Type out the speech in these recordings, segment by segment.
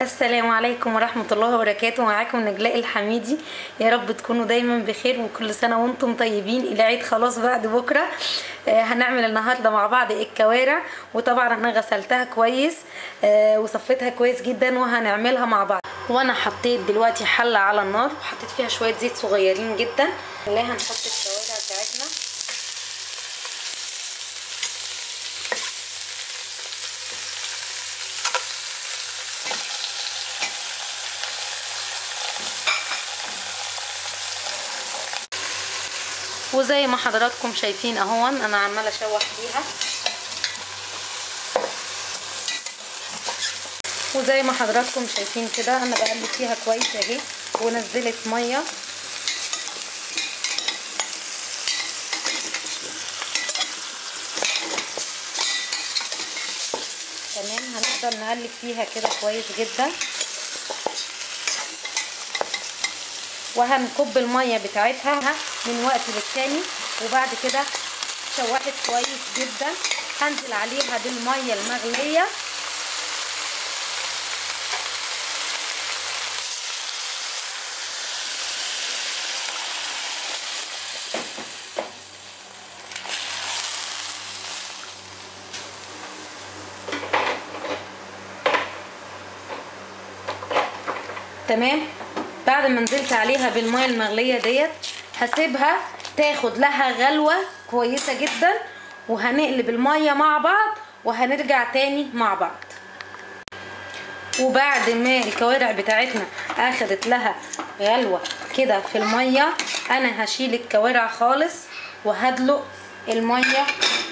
السلام عليكم ورحمة الله وبركاته معاكم نجلاء الحميدي يا رب تكونوا دايما بخير وكل سنة وانتم طيبين العيد خلاص بعد بكرة آه هنعمل النهاردة مع بعض الكوارع وطبعا انا غسلتها كويس آه وصفيتها كويس جدا وهنعملها مع بعض وانا حطيت دلوقتي حلة على النار وحطيت فيها شوية زيت صغيرين جدا اللي هنحط الكوارع بتاعتنا وزي ما حضراتكم شايفين اهون انا عماله اشوح فيها وزي ما حضراتكم شايفين كده انا بقلب فيها كويس اهي ونزلت ميه تمام هنفضل نقلب فيها كده كويس جدا وهنكب الميه بتاعتها من وقت للتاني وبعد كده شوحت كويس جدا هنزل عليها بالميه المغليه تمام بعد ما نزلت عليها بالميه المغليه ديت هسيبها تاخد لها غلوه كويسه جدا وهنقلب الميه مع بعض وهنرجع تاني مع بعض وبعد ما الكوارع بتاعتنا اخدت لها غلوه كده في الميه انا هشيل الكوارع خالص وهدلق الميه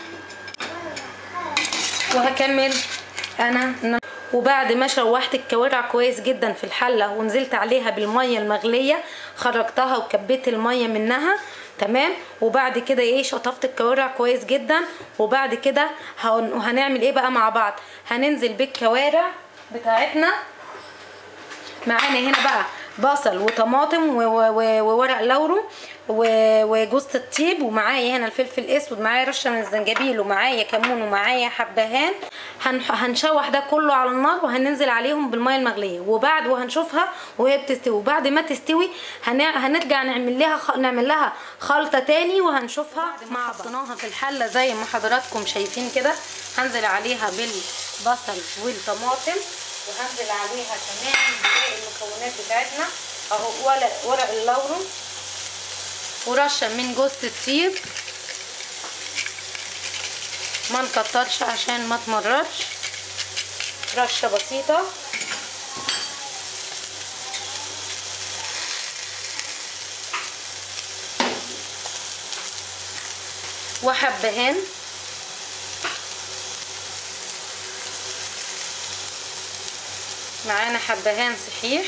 وهكمل انا وبعد ما شوحت الكوارع كويس جدا في الحله ونزلت عليها بالميه المغليه خرجتها وكبيت الميه منها تمام وبعد كده ايه شطفت الكوارع كويس جدا وبعد كده هنعمل ايه بقى مع بعض هننزل بالكوارع بتاعتنا معانا هنا بقى بصل وطماطم وورق لورو وجوز الطيب ومعايا هنا الفلفل الاسود معايا رشه من الزنجبيل ومعايا كمون ومعايا حبهان هنشوح ده كله على النار وهننزل عليهم بالميه المغليه وبعد وهنشوفها وهي بتستوي وبعد ما تستوي هنرجع نعمل لها نعمل لها خلطه تاني وهنشوفها بعد ما حطيناها في الحله زي ما حضراتكم شايفين كده هنزل عليها بالبصل والطماطم وهنزل عليها كمان باقي المكونات بتاعتنا اهو ورق اللورو ورشه من جوز الطيب ما نكترش عشان ما تمررش رشه بسيطه وحبهان معانا حبهان صحيح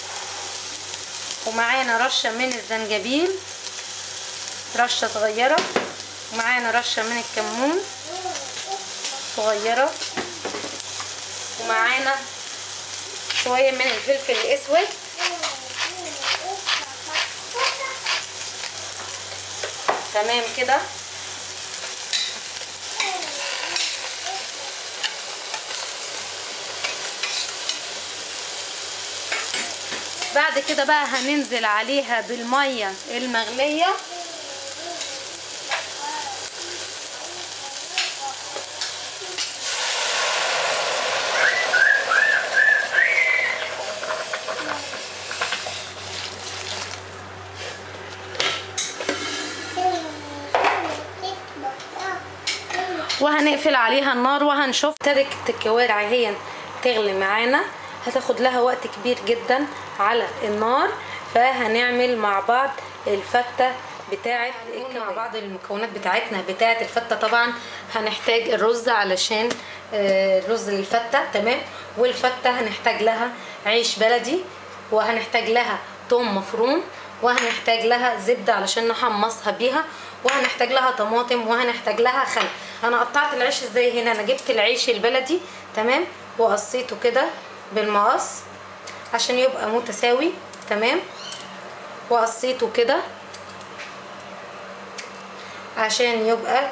ومعانا رشه من الزنجبيل رشه صغيره ومعانا رشه من الكمون صغيره ومعانا شويه من الفلفل الاسود تمام كده بعد كده بقى هننزل عليها بالميه المغليه وهنقفل عليها النار وهنشوف ابتدت الكوارع هي تغلي معانا هتاخد لها وقت كبير جدا على النار فهنعمل مع بعض الفته بتاعه مع بعض المكونات بتاعتنا بتاعه الفته طبعا هنحتاج الرز علشان الرز للفته تمام والفته هنحتاج لها عيش بلدي وهنحتاج لها توم مفروم وهنحتاج لها زبده علشان نحمصها بيها وهنحتاج لها طماطم وهنحتاج لها خل انا قطعت العيش ازاي هنا انا جبت العيش البلدي تمام وقصيته كده بالمقص عشان يبقى متساوي تمام وقصيته كده عشان يبقى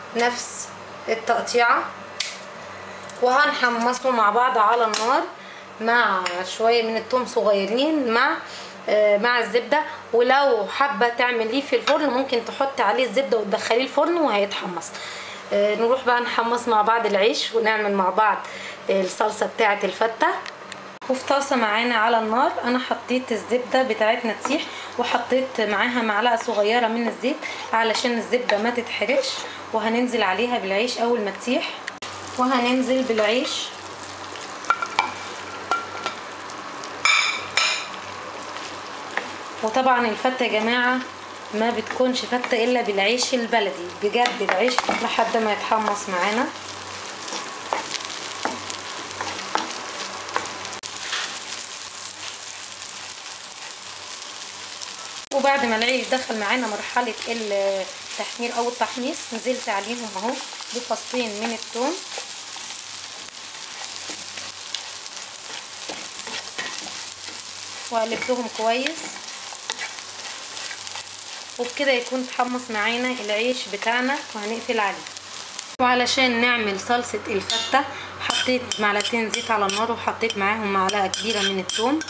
نفس التقطيعة وهنحمصه مع بعض على النار مع شويه من التوم صغيرين مع آه، مع الزبده ولو حابه تعمليه في الفرن ممكن تحطي عليه الزبده وتدخليه الفرن وهيتحمص آه، نروح بقى نحمص مع بعض العيش ونعمل مع بعض الصلصه بتاعه الفته وفي طاسه معانا على النار انا حطيت الزبده بتاعتنا تسيح وحطيت معاها معلقه صغيره من الزيت علشان الزبده ما تتحرقش وهننزل عليها بالعيش اول ما تسيح وهننزل بالعيش وطبعا الفته يا جماعه ما بتكونش فته الا بالعيش البلدي بجد العيش لحد ما يتحمص معانا وبعد ما العيش دخل معانا مرحله التحمير او التحميص نزلت عليهم اهو بفصين من الثوم وقلبتهم كويس وبكده يكون اتحمص معانا العيش بتاعنا وهنقفل عليه وعلشان نعمل صلصة الفتة حطيت معلقتين زيت على النار وحطيت معاهم معلقة كبيرة من الثوم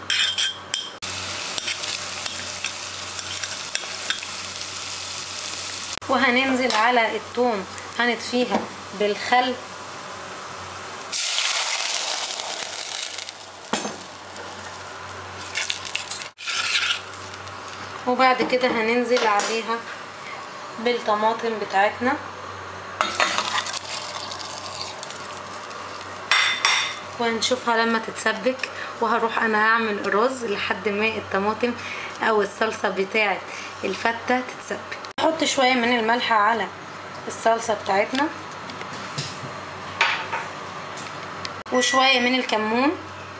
وهننزل على الثوم هنطفيها بالخل وبعد كده هننزل عليها بالطماطم بتاعتنا وهنشوفها لما تتسبك وهروح انا اعمل الرز لحد ما الطماطم او الصلصه بتاعه الفته تتسبك نحط شويه من الملح على الصلصه بتاعتنا وشويه من الكمون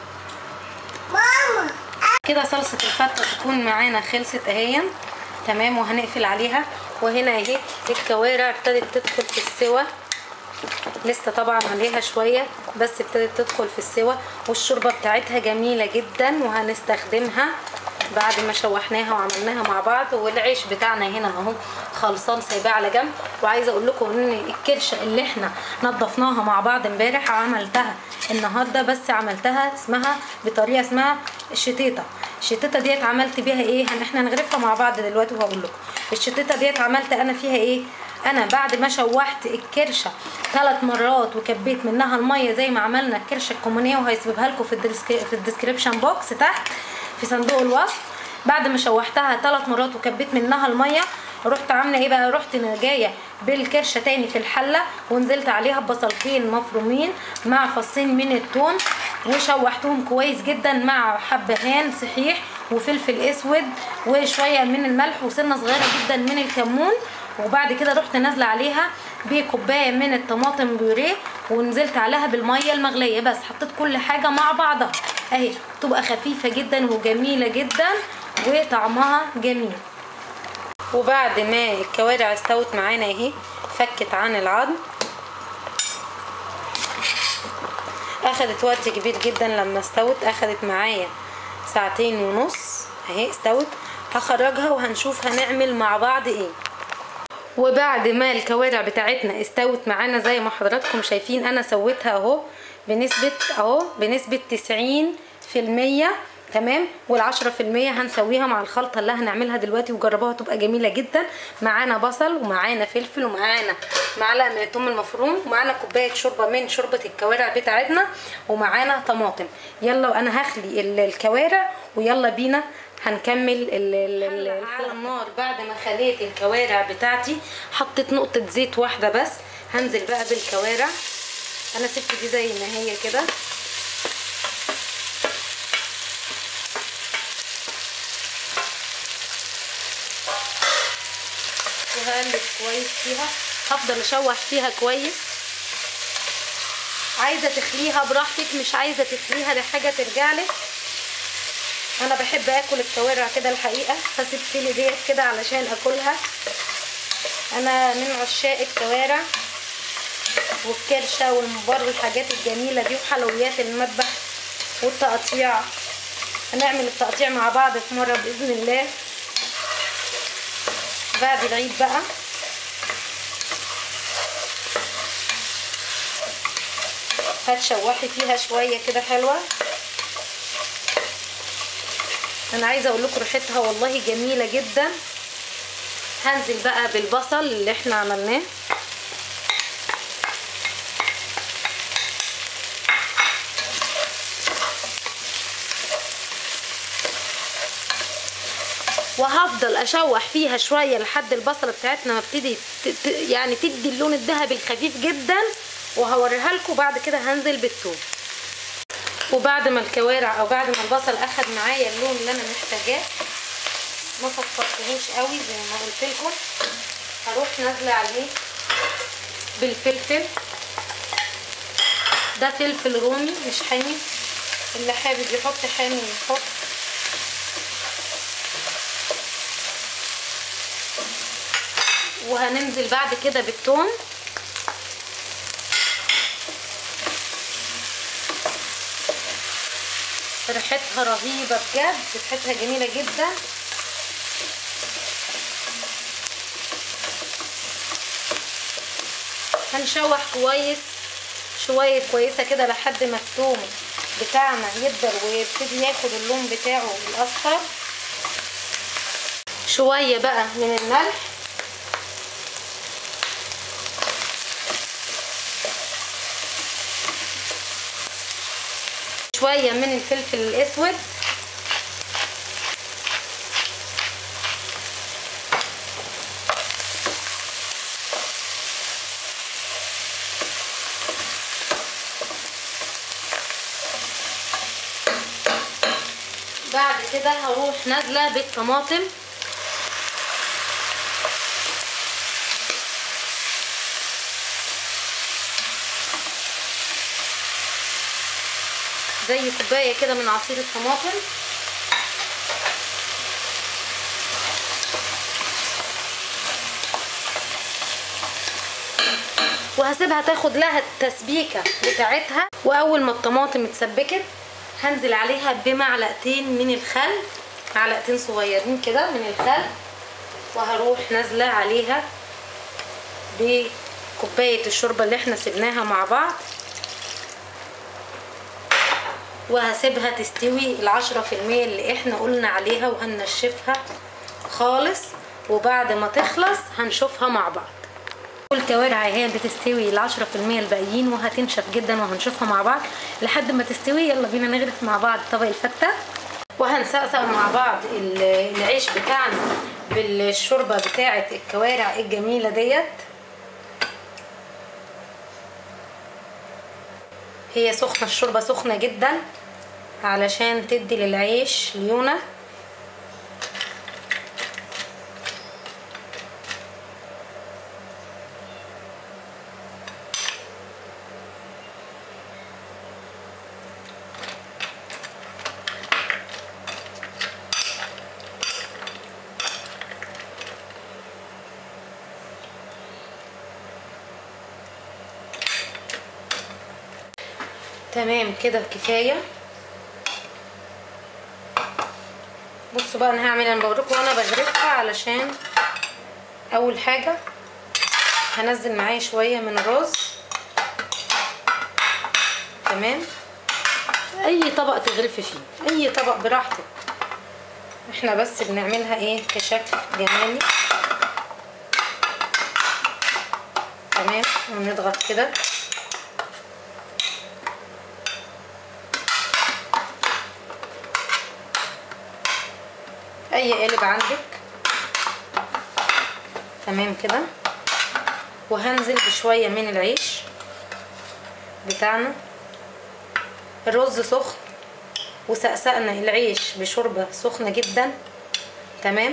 ماما كده صلصة الفتة تكون معانا خلصت اهي تمام وهنقفل عليها وهنا اهي الكوارع ابتدت تدخل في السوا لسه طبعا عليها شوية بس ابتدت تدخل في السوا والشوربة بتاعتها جميلة جدا وهنستخدمها بعد ما شوحناها وعملناها مع بعض والعيش بتاعنا هنا اهو خلصان سايباه على جنب وعايزه اقول لكم ان الكرشه اللي احنا نضفناها مع بعض امبارح عملتها النهارده بس عملتها اسمها بطريقه اسمها الشتيته الشتيته ديت عملت بيها ايه هن احنا نغرفها مع بعض دلوقتي وهقول لكم الشتيته ديت عملت انا فيها ايه انا بعد ما شوحت الكرشه ثلاث مرات وكبيت منها الميه زي ما عملنا الكرشه الكومونيه وهيسيبها لكم في الديسكري... في الديسكريبشن بوكس تحت في صندوق الوصف بعد ما شوحتها ثلاث مرات وكبيت منها الميه رحت عامله ايه بقى رحت جايه بالكرشه تاني في الحله ونزلت عليها ببصلتين مفرومين مع فصين من الثوم وشوحتهم كويس جدا مع حبهان صحيح وفلفل اسود وشويه من الملح وسنه صغيره جدا من الكمون وبعد كده رحت نازله عليها بكوبايه من الطماطم بيوريه ونزلت عليها بالميه المغليه بس حطيت كل حاجه مع بعضها اهي تبقى خفيفه جدا وجميله جدا وطعمها جميل وبعد ما الكوارع استوت معانا اهي فكت عن العظم اخدت وقت كبير جدا لما استوت اخدت معايا ساعتين ونص اهي استوت هخرجها وهنشوف هنعمل مع بعض ايه وبعد ما الكوارع بتاعتنا استوت معانا زي ما حضراتكم شايفين انا سويتها اهو بنسبة اهو بنسبة تسعين في المية تمام والعشرة في المية هنسويها مع الخلطة اللي هنعملها دلوقتي وجربوها تبقى جميلة جدا معانا بصل ومعانا فلفل ومعانا معلقة من الثوم المفروم ومعانا كوباية شوربة من شوربة الكوارع بتاعتنا ومعانا طماطم يلا وانا هخلي ال- الكوارع ويلا بينا هنكمل ال- ال- ال- على النار بعد ما خليت الكوارع بتاعتي حطيت نقطة زيت واحدة بس هنزل بقى بالكوارع انا سبت دي زي ما هي كده وهقلب كويس فيها هفضل اشوح فيها كويس عايزه تخليها براحتك مش عايزه تخليها دي حاجه ترجعلك انا بحب اكل الكوارع كده الحقيقه فسبت لي ديت كده علشان اكلها انا من عشاق الكوارع والكرشه والمبار والحاجات الجميله دي وحلويات المذبح والتقطيع هنعمل التقطيع مع بعض في مره باذن الله بعد العيد بقى هتشوحي فيها شويه كده حلوه انا عايزه اقول لكم ريحتها والله جميله جدا هنزل بقى بالبصل اللي احنا عملناه وهفضل اشوح فيها شويه لحد البصله بتاعتنا ما بتدي ت- ت- يعني تدي اللون الذهبي الخفيف جدا وهوريها لكم بعد كده هنزل بالثوم وبعد ما الكوارع او بعد ما البصل اخد معايا اللون اللي انا محتاجاه ما صفرتهوش قوي زي ما قلت لكم هروح نازله عليه بالفلفل ده فلفل رومي مش حامي اللي حابب يحط حامي يحط وهننزل بعد كده بالثوم ريحتها رهيبة بجد ريحتها جميلة جدا هنشوح كويس شوية كويسة كده لحد ما الثوم بتاعنا يدبر ويبتدي ياخد اللون بتاعه الأصفر شوية بقى من الملح شوية من الفلفل الأسود بعد كده هروح نازلة بالطماطم زي كوباية كده من عصير الطماطم وهسيبها تاخد لها التسبيكة بتاعتها واول ما الطماطم اتسبكت هنزل عليها بمعلقتين من الخل معلقتين صغيرين كده من الخل وهروح نازلة عليها بكوباية الشوربة اللي احنا سبناها مع بعض وهسيبها تستوي العشرة في المية اللي احنا قلنا عليها وهنشفها خالص وبعد ما تخلص هنشوفها مع بعض الكوارع هي بتستوي العشرة في المية الباقيين وهتنشف جدا وهنشوفها مع بعض لحد ما تستوي يلا بينا نغرف مع بعض طبق الفتة وهنسقسق مع بعض ال- العيش بتاعنا بالشوربة بتاعة الكوارع الجميلة ديت هي سخنة الشوربة سخنة جدا علشان تدي للعيش ليونة تمام كده كفايه بصوا بقى انا هعمل انا بوريكم وانا بغرفها علشان اول حاجه هنزل معايا شويه من الرز تمام اي طبق تغرفي فيه اي طبق براحتك احنا بس بنعملها ايه كشكل جمالي تمام ونضغط كده اي قالب عندك تمام كده وهنزل بشويه من العيش بتاعنا الرز سخن وسقسقنا العيش بشوربه سخنه جدا تمام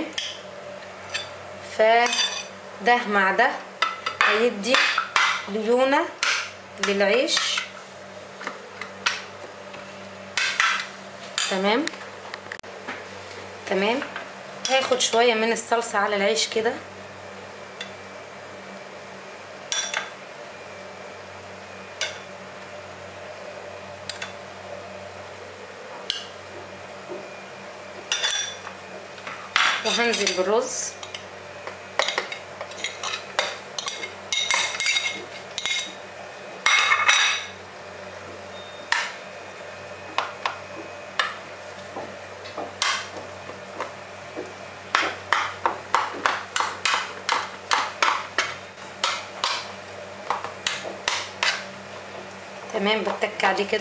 فده مع ده هيدي ليونه للعيش تمام تمام هاخد شويه من الصلصه على العيش كده وهنزل بالرز تمام بتك عليه كده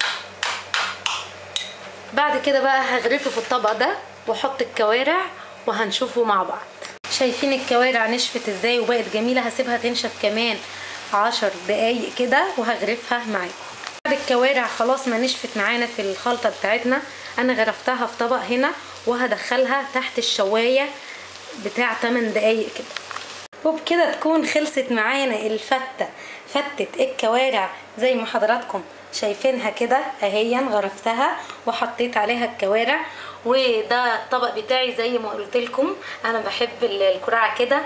بعد كده بقى هغرفه في الطبق ده واحط الكوارع وهنشوفه مع بعض شايفين الكوارع نشفت ازاي وبقت جميله هسيبها تنشف كمان عشر دقايق كده وهغرفها معاكم بعد الكوارع خلاص ما نشفت معانا في الخلطه بتاعتنا انا غرفتها في طبق هنا وهدخلها تحت الشوايه بتاع 8 دقايق كده وبكده تكون خلصت معانا الفتة فتة الكوارع زي ما حضراتكم شايفينها كده اهيا غرفتها وحطيت عليها الكوارع وده الطبق بتاعي زي ما قلت لكم انا بحب الكرعه كده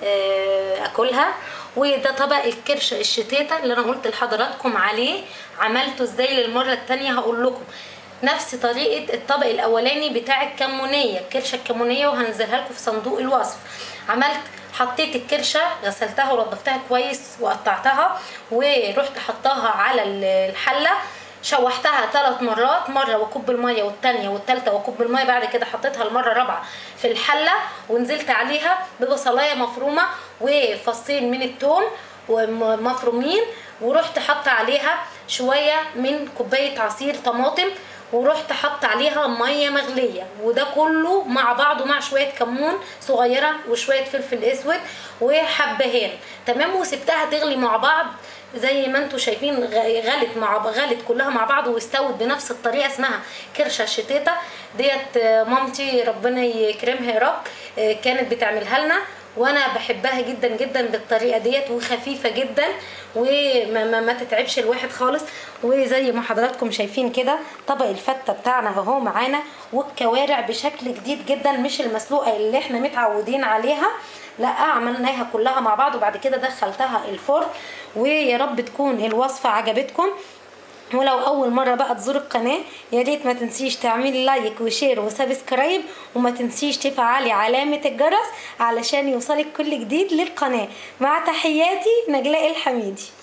آه، اكلها وده طبق الكرشه الشتيته اللي انا قلت لحضراتكم عليه عملته ازاي للمره التانية هقول لكم نفس طريقه الطبق الاولاني بتاع الكمونيه الكرشه الكمونيه وهنزلها لكم في صندوق الوصف عملت حطيت الكرشه غسلتها ونضفتها كويس وقطعتها ورحت حطاها على الحله شوحتها ثلاث مرات مره واكب الميه والثانيه والثالثه واكب الميه بعد كده حطيتها المره الرابعه في الحله ونزلت عليها ببصلايه مفرومه وفصين من الثوم ومفرومين ورحت حاطه عليها شويه من كوبايه عصير طماطم ورحت حط عليها ميه مغليه وده كله مع بعضه مع شويه كمون صغيره وشويه فلفل اسود وحبهان تمام وسبتها تغلي مع بعض زي ما انتم شايفين غ- غلت مع غلت كلها مع بعض واستوت بنفس الطريقه اسمها كرشه شتيتا ديت آه، مامتي ربنا يكرمها يا رب آه، كانت بتعملها لنا وانا بحبها جدا جدا بالطريقه ديت وخفيفه جدا وما ما, ما تتعبش الواحد خالص وزي ما حضراتكم شايفين كده طبق الفته بتاعنا اهو معانا والكوارع بشكل جديد جدا مش المسلوقه اللي احنا متعودين عليها لا عملناها كلها مع بعض وبعد كده دخلتها الفرن ويا رب تكون الوصفه عجبتكم ولو اول مره بقى تزور القناه يا ريت ما تنسيش تعملي لايك وشير وسبسكرايب وما تنسيش تفعلي علامه الجرس علشان يوصلك كل جديد للقناه مع تحياتي نجلاء الحميدي